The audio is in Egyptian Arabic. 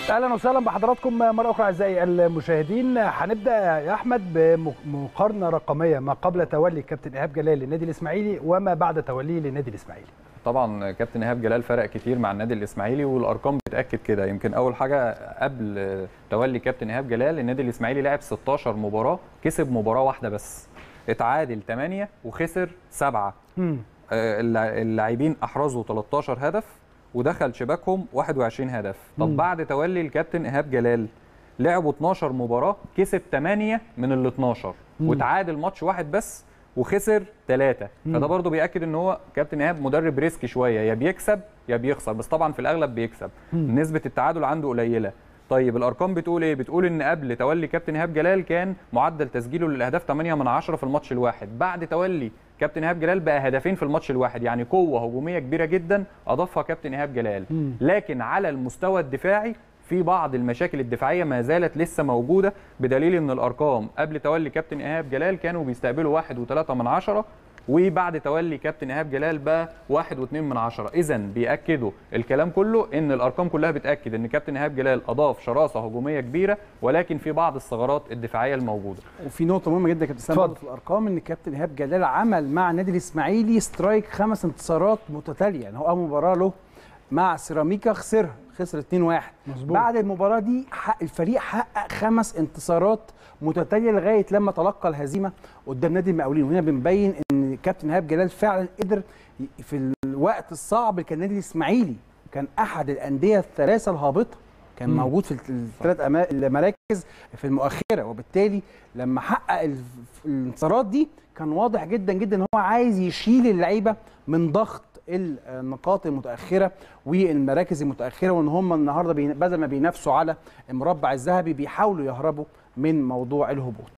اهلا وسهلا بحضراتكم مره اخرى اعزائي المشاهدين هنبدا يا احمد بمقارنه رقميه ما قبل تولي كابتن ايهاب جلال للنادي الاسماعيلي وما بعد توليه للنادي الاسماعيلي طبعا كابتن ايهاب جلال فرق كتير مع النادي الاسماعيلي والارقام بتاكد كده يمكن اول حاجه قبل تولي كابتن ايهاب جلال النادي الاسماعيلي لعب 16 مباراه كسب مباراه واحده بس اتعادل 8 وخسر 7 اللاعبين احرزوا 13 هدف ودخل شباكهم 21 هدف طب مم. بعد تولي الكابتن ايهاب جلال لعبوا 12 مباراه كسب 8 من ال 12 مم. وتعادل ماتش واحد بس وخسر ثلاثة مم. فده برضه بيأكد ان هو كابتن ايهاب مدرب ريسكي شويه يا بيكسب يا بيخسر بس طبعا في الاغلب بيكسب مم. نسبه التعادل عنده قليله طيب الارقام بتقول ايه بتقول ان قبل تولي كابتن ايهاب جلال كان معدل تسجيله للاهداف 8 من 10 في الماتش الواحد بعد تولي كابتن ايهاب جلال بقى هدفين في الماتش الواحد يعني قوه هجوميه كبيره جدا اضافها كابتن ايهاب جلال مم. لكن على المستوى الدفاعي في بعض المشاكل الدفاعيه ما زالت لسه موجوده بدليل ان الارقام قبل تولي كابتن ايهاب جلال كانوا بيستقبلوا واحد وثلاثة من عشرة وبعد تولي كابتن ايهاب جلال بقى واحد واثنين من عشرة اذا بياكدوا الكلام كله ان الارقام كلها بتاكد ان كابتن ايهاب جلال اضاف شراسه هجوميه كبيره ولكن في بعض الثغرات الدفاعيه الموجوده وفي نقطه مهمه جدا يا كابتن اسلام اتفضل. برضه في الارقام ان كابتن ايهاب جلال عمل مع النادي الاسماعيلي سترايك خمس انتصارات متتاليه يعني هو اول مباراه له مع سيراميكا خسرها خسر 2-1 مظبوط. بعد المباراه دي حق الفريق حقق خمس انتصارات متتاليه لغايه لما تلقى الهزيمه قدام نادي المقاولين وهنا بنبين ان كابتن ايهاب جلال فعلا قدر ي- في الوقت الصعب اللي كان النادي الاسماعيلي كان احد الانديه الثلاثه الهابطه كان مم. موجود في الثلاث المراكز في المؤخره وبالتالي لما حقق ال- الانتصارات دي كان واضح جدا جدا ان هو عايز يشيل اللعيبه من ضغط النقاط المتاخره والمراكز المتاخره وان هم النهارده بين- بدل ما بينافسوا على المربع الذهبي بيحاولوا يهربوا من موضوع الهبوط